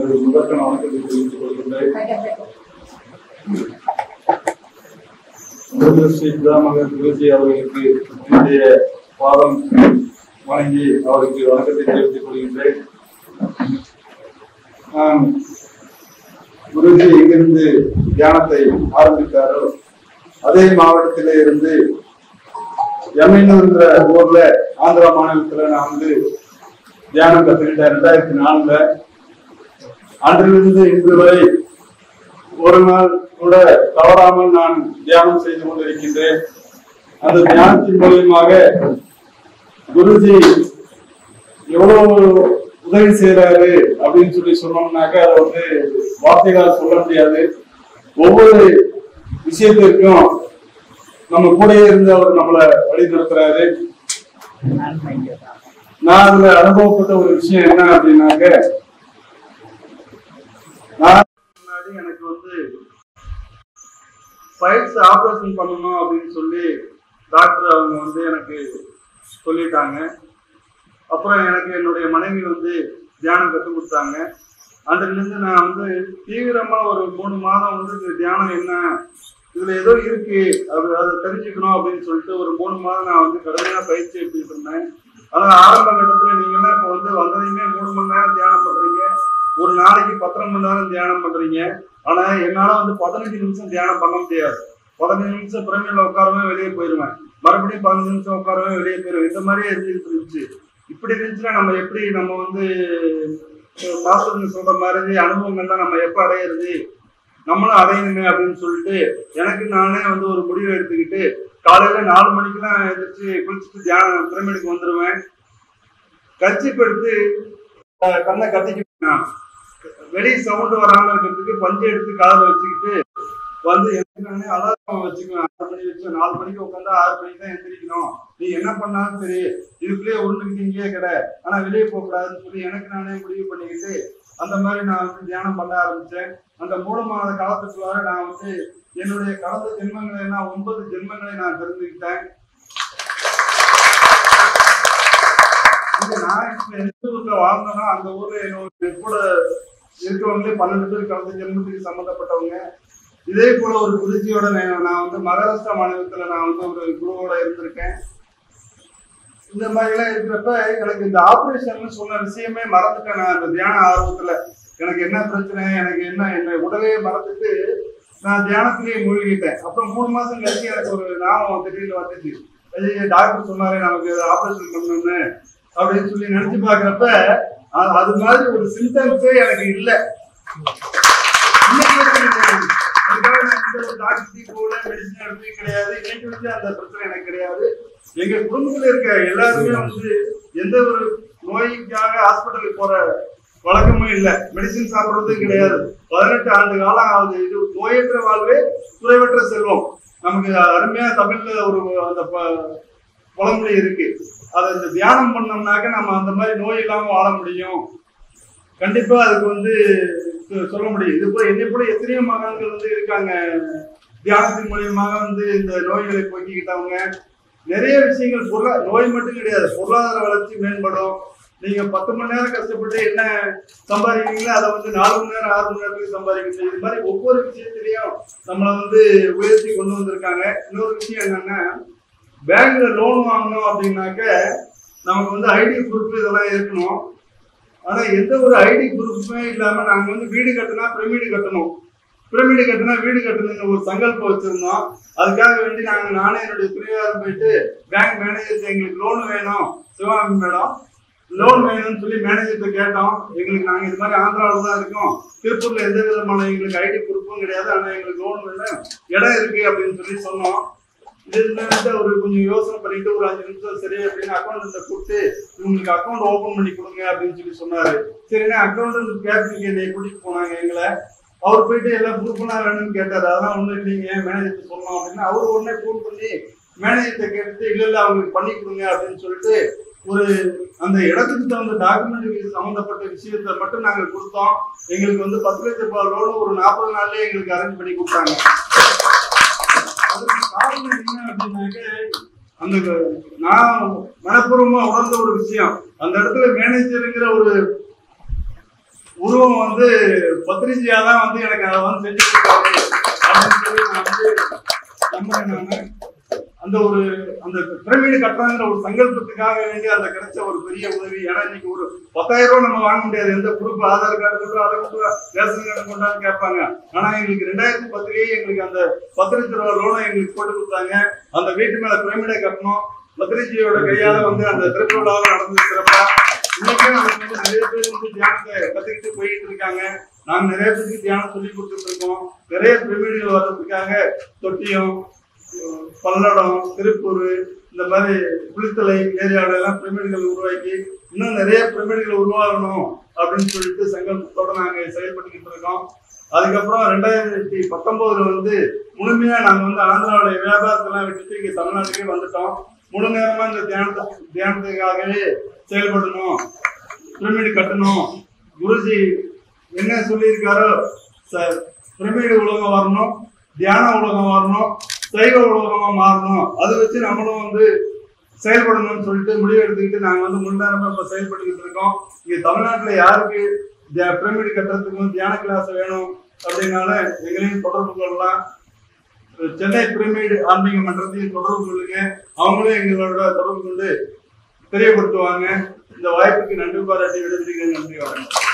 எனது முதற்கன வணக்கத்தை தெரிவித்துக் கொள்கின்றேன் குரு ஸ்ரீ பிதாமகர் குருஜி அவர்களுக்கு என்னுடைய பாதம் வணங்கி அவருக்கு வணக்கத்தை தெரிவித்துக் கொள்கின்றேன் நான் குருஜி எங்கிருந்து தியானத்தை ஆரம்பித்தாரோ அதே மாவட்டத்திலே இருந்து எம்என்னுங்கிற ஊர்ல ஆந்திரா மாநிலத்துல நான் வந்து தியானம் கத்துக்கிட்டேன் ரெண்டாயிரத்தி நாலுல அன்றிலிருந்து இன்று வரை ஒரு நாள் கூட தவறாமல் நான் தியானம் செய்து கொண்டிருக்கின்றேன் அந்த தியானத்தின் மூலியமாக குருஜி எவ்வளவு உதவி செய்யறாரு அப்படின்னு சொல்லி சொன்னோம்னாக்க அதை வந்து வார்த்தைகளால் சொல்ல முடியாது ஒவ்வொரு விஷயத்திற்கும் நம்ம கூடயே இருந்து அவர் நம்மளை வழி நடத்துறாரு நான் அதுல அனுபவப்பட்ட ஒரு விஷயம் என்ன அப்படின்னாக்க நான் முன்னாடி எனக்கு வந்து பைல்ஸ் ஆபரேஷன் பண்ணணும் அப்படின்னு சொல்லி டாக்டர் அவங்க வந்து எனக்கு சொல்லிட்டாங்க அப்புறம் எனக்கு என்னுடைய மனைவி வந்து தியானம் கற்றுக் கொடுத்தாங்க அன்றிலிருந்து நான் வந்து தீவிரமா ஒரு மூணு மாதம் வந்து இந்த தியானம் என்ன இதுல ஏதோ இருக்கு அது அதை தெரிஞ்சுக்கணும் அப்படின்னு சொல்லிட்டு ஒரு மூணு மாதம் நான் வந்து கடுமையா பயிற்சி எடுத்துட்டு இருந்தேன் ஆனா ஆரம்ப கட்டத்துல நீங்கன்னா இப்ப வந்து வந்ததையுமே மூணு மணி நேரம் தியானம் பண்றீங்க ஒரு நாளைக்கு பத்தரை மணி நேரம் தியானம் பண்றீங்க ஆனா என்னால வந்து பதினஞ்சு நிமிஷம் தியானம் பண்ண முடியாது பதினஞ்சு நிமிஷம் பிரமிழில் உட்காரவே வெளியே போயிருவேன் மறுபடியும் பதினஞ்சு நிமிஷம் உட்காரவே வெளியே போயிருவேன் இந்த மாதிரியே இருந்துட்டு இருந்துச்சு இப்படி இருந்துச்சுன்னா நம்ம எப்படி நம்ம வந்து மாஸ்டர் சொல்ற மாதிரி அனுபவங்கள்லாம் நம்ம எப்ப அடையிறது நம்மளும் அடையணுமே அப்படின்னு சொல்லிட்டு எனக்கு நானே வந்து ஒரு முடிவை எடுத்துக்கிட்டு காலையில நாலு மணிக்கெல்லாம் எந்திரிச்சு குளிச்சுட்டு தியானம் பிரமிடுக்கு வந்துருவேன் கச்சிப்பு எடுத்து அஹ், கண்ணை கட்டிக்குவேன் வெளியே சவுண்ட் வராம இருக்கிறதுக்கு பஞ்சு எடுத்து காதில் வச்சுக்கிட்டு வந்து எனக்கு நானே அலாரம் வச்சுக்குவேன் ஆறு மணி வச்சு நாலு மணிக்கு உட்காந்தா ஆறு மணிக்கு தான் எந்திரிக்கணும் நீ என்ன பண்ணாலும் சரி இதுக்குள்ளேயே உருண்டுக்கிட்டு இங்கேயே கடை ஆனா வெளியே போக கூடாதுன்னு சொல்லி எனக்கு நானே முடிவு பண்ணிக்கிட்டு அந்த மாதிரி நான் வந்து தியானம் பண்ண ஆரம்பிச்சேன் அந்த மூணு மாத காலத்துக்குள்ளார நான் வந்து என்னுடைய கடந்த ஜென்மங்களை எல்லாம் ஒன்பது ஜென்மங்களை நான் தெரிஞ்சுக்கிட்டேன் இது நான் இப்ப எந்த ஊர்ல வாழ்ந்தேனோ அந்த ஊர்ல என்னோட கூட இருக்கவங்களே பன்னெண்டு பேர் கடந்த ஜென்மத்துக்கு சம்பந்தப்பட்டவங்க இதே போல ஒரு குருஜியோட நான் நான் வந்து மகாராஷ்டிரா மாநிலத்துல நான் வந்து ஒரு குருவோட இருந்திருக்கேன் இந்த மாதிரி எல்லாம் இருக்கிறப்ப எனக்கு இந்த ஆபரேஷன் சொன்ன விஷயமே மறந்துட்டேன் நான் அந்த தியான ஆர்வத்துல எனக்கு என்ன பிரச்சனை எனக்கு என்ன என்ன உடலே மறந்துட்டு நான் தியானத்திலேயே மூழ்கிட்டேன் அப்புறம் மூணு மாசம் கழிச்சு எனக்கு ஒரு ஞாபகம் திடீர்னு வந்துச்சு ஐயோ, டாக்டர் சொன்னாரே நமக்கு ஆபரேஷன் பண்ணணும்னு அப்படின்னு சொல்லி நினைச்சு பாக்குறப்ப அ- அது மாதிரி ஒரு சிம்டம்ஸே எனக்கு இல்லை இன்னைக்கு வரைக்கும் எனக்கு இல்லை. அதுக்காக நான் இந்த ஒரு டாக்டர் போல மெடிசன் எடுத்து கிடையாது இன்னைக்கு வரைக்கும் அந்த பிரச்சனை எனக்கு கிடையாது எங்க குடும்பத்துல இருக்க எல்லாருமே வந்து எந்த ஒரு நோய்க்காக ஹாஸ்பிட்டலுக்கு போற வழக்கமும் இல்ல மெடிசின் சாப்பிடுறதும் கிடையாது பதினெட்டு ஆண்டு காலம் ஆகுது இது நோயற்ற வாழ்வே குறைவற்ற செல்வம் நமக்கு அருமையா தமிழ்ல ஒரு அந்த ப- பழமொழி இருக்கு அதை இந்த தியானம் பண்ணோம்னாக்க நம்ம அந்த மாதிரி நோய் இல்லாம வாழ முடியும் கண்டிப்பா அதுக்கு வந்து சொ- சொல்ல முடியும் இது போல என்னை போல எத்தனையோ மகான்கள் வந்து இருக்காங்க தியானத்தின் மூலியமாக வந்து இந்த நோய்களை போக்கிக்கிட்டவங்க நிறைய விஷயங்கள் பொருளா நோய் மட்டும் கிடையாது பொருளாதார வளர்ச்சி மேம்படும் நீங்க பத்து மணி நேரம் கஷ்டப்பட்டு என்ன சம்பாதிக்கிறீங்களோ அதை வந்து நாலு மணி நேரம் ஆறு மணி நேரத்துக்கு சம்பாதிக்கணும் இது மாதிரி ஒவ்வொரு விஷயத்திலையும் நம்மளை வந்து உயர்த்தி கொண்டு வந்திருக்காங்க இன்னொரு விஷயம் என்னன்னா பேங்க்ல லோன் வாங்கணும் அப்படின்னாக்க நமக்கு வந்து ஐடி ப்ரூஃப் இதெல்லாம் இருக்கணும் ஆனா எந்த ஒரு ஐடி ப்ரூஃபுமே இல்லாம நாங்க வந்து வீடு கட்டினா பிரமிடு கட்டணும் பிரமிடு கட்டினா வீடு கட்டணும்னு ஒரு சங்கல்பம் வச்சிருந்தோம் அதுக்காக வேண்டி நாங்க நானே என்னுடைய துணையாரும் போயிட்டு பேங்க் மேனேஜர் எங்களுக்கு லோன் வேணும் சிவாமி மேடம் லோன் வேணும்னு சொல்லி மேனேஜர்கிட்ட கேட்டோம் எங்களுக்கு நாங்க இது மாதிரி ஆந்திராவில் தான் இருக்கோம் திருப்பூர்ல எந்த விதமான எங்களுக்கு ஐடி ப்ரூஃபும் கிடையாது ஆனா எங்களுக்கு லோன் வேணும் இடம் இருக்கு அப்படின்னு சொல்லி சொன்னோம் இதுல வந்து ஒரு கொஞ்சம் யோசனை பண்ணிட்டு ஒரு அஞ்சு நிமிஷம் சரி அப்படின்னு அக்கௌண்ட் கூப்பிட்டு உங்களுக்கு அக்கௌண்ட் ஓபன் பண்ணி கொடுங்க அப்படின்னு சொல்லி சொன்னாரு சரிண்ணா அக்கௌண்ட் கேபிட்டல் என்னை கூட்டிட்டு போனாங்க எங்களை அவர் போயிட்டு எல்லாம் ப்ரூஃப்லாம் வேணும்னு கேட்டாரு அதெல்லாம் ஒண்ணும் இல்லைங்க மேனேஜர் சொன்னோம் அப்படின்னு அவர் உடனே ஃபோன் பண்ணி மேனேஜர்கிட்ட கேட்டுட்டு இல்ல இல்ல அவங்களுக்கு பண்ணி கொடுங்க அப்படின்னு சொல்லிட்டு ஒரு அந்த இடத்துக்கு தகுந்த டாக்குமெண்ட் சம்பந்தப்பட்ட விஷயத்தை மட்டும் நாங்க கொடுத்தோம் எங்களுக்கு வந்து பத்து லட்சம் ரூபாய் லோன் ஒரு நாற்பது நாள்லயே எங்களுக்கு அரேஞ்ச் பண்ணி கொடுத்தாங்க அதுக்கு காரணம் என்ன அப்படின்னாக்க அந்த க- நான் மனப்பூர்வமா உணர்ந்த ஒரு விஷயம் அந்த இடத்துல மேனேஜருங்கிற ஒரு உருவம் வந்து பத்ரிஜியா தான் வந்து எனக்கு அதை வந்து செஞ்சு கொடுத்தாரு அப்படின்னு சொல்லி நான் வந்து நம்புறேன் நானு அந்த ஒரு அந்த பிரமிடு கட்டுறாங்கிற ஒரு சங்கல்பத்துக்காக வேண்டி அந்த கிடைச்ச ஒரு பெரிய உதவி ஏன்னா இன்னைக்கு ஒரு பத்தாயிரம் ரூபாய் நம்ம வாங்க முடியாது எந்த ப்ரூஃப் ஆதார் கார்டு கொண்டு அதை கொண்டு ரேஷன் கார்டு கொண்டான்னு கேட்பாங்க ஆனா எங்களுக்கு ரெண்டாயிரத்தி பத்துலயே எங்களுக்கு அந்த பத்து லட்ச ரூபாய் லோனை எங்களுக்கு போட்டு கொடுத்தாங்க அந்த வீட்டு மேல பிரமிடை கட்டணும் பத்ரிஜியோட கையால வந்து அந்த திருவிழாவை நடந்து சிறப்பா இன்னைக்கும் நமக்கு வந்து நிறைய பேர் வந்து தியானத்தை கத்துக்கிட்டு போயிட்டு இருக்காங்க நாங்க நிறைய பேருக்கு தியானம் சொல்லி கொடுத்துட்டு இருக்கோம் நிறைய பிரமிடுகள் வர்றதுக்காக தொட்டியம் உம், பல்லடம் திருப்பூர் இந்த மாதிரி குளித்தலை ஏரியாவில எல்லாம் பிரமிடுகள் உருவாக்கி இன்னும் நிறைய பிரமிடுகள் உருவாகணும் அப்படின்னு சொல்லிட்டு சங்கல்பத்தோட நாங்க செயல்பட்டுக்கிட்டு இருக்கோம் அதுக்கப்புறம் ரெண்டாயிரத்தி பத்தொன்பதுல வந்து முழுமையா நாங்க வந்து ஆந்திராவுடைய வியாபாரத்தெல்லாம் விட்டுட்டு இங்க தமிழ்நாட்டுக்கே வந்துட்டோம் முழு நேரமா இந்த தியானத்தை தியானத்துக்காகவே செயல்படணும் பிரமிடு கட்டணும் குருஜி என்ன சொல்லியிருக்காரோ சார் பிரமிடு உலகம் வரணும் தியான உலகம் வரணும் சைவ உலகமா மாறணும் அதை வச்சு நம்மளும் வந்து செயல்படணும்னு சொல்லிட்டு முடிவு எடுத்துக்கிட்டு நாங்க வந்து முன்னேறமா இப்ப செயல்பட்டுக்கிட்டு இருக்கோம் இங்க தமிழ்நாட்டுல யாருக்கு தியா- பிரமிடு கட்டுறதுக்கு தியான கிளாஸ் வேணும் அப்படின்னால எங்களையும் தொடர்பு கொள்ளலாம் சென்னை பிரமிடு ஆன்மீக மன்றத்தையும் தொடர்பு கொள்ளுங்க அவங்களும் எங்களோட தொடர்பு கொண்டு தெரியப்படுத்துவாங்க இந்த வாய்ப்புக்கு நன்றி பாராட்டி விடுவிக்கிறேன் நன்றி வணக்கம்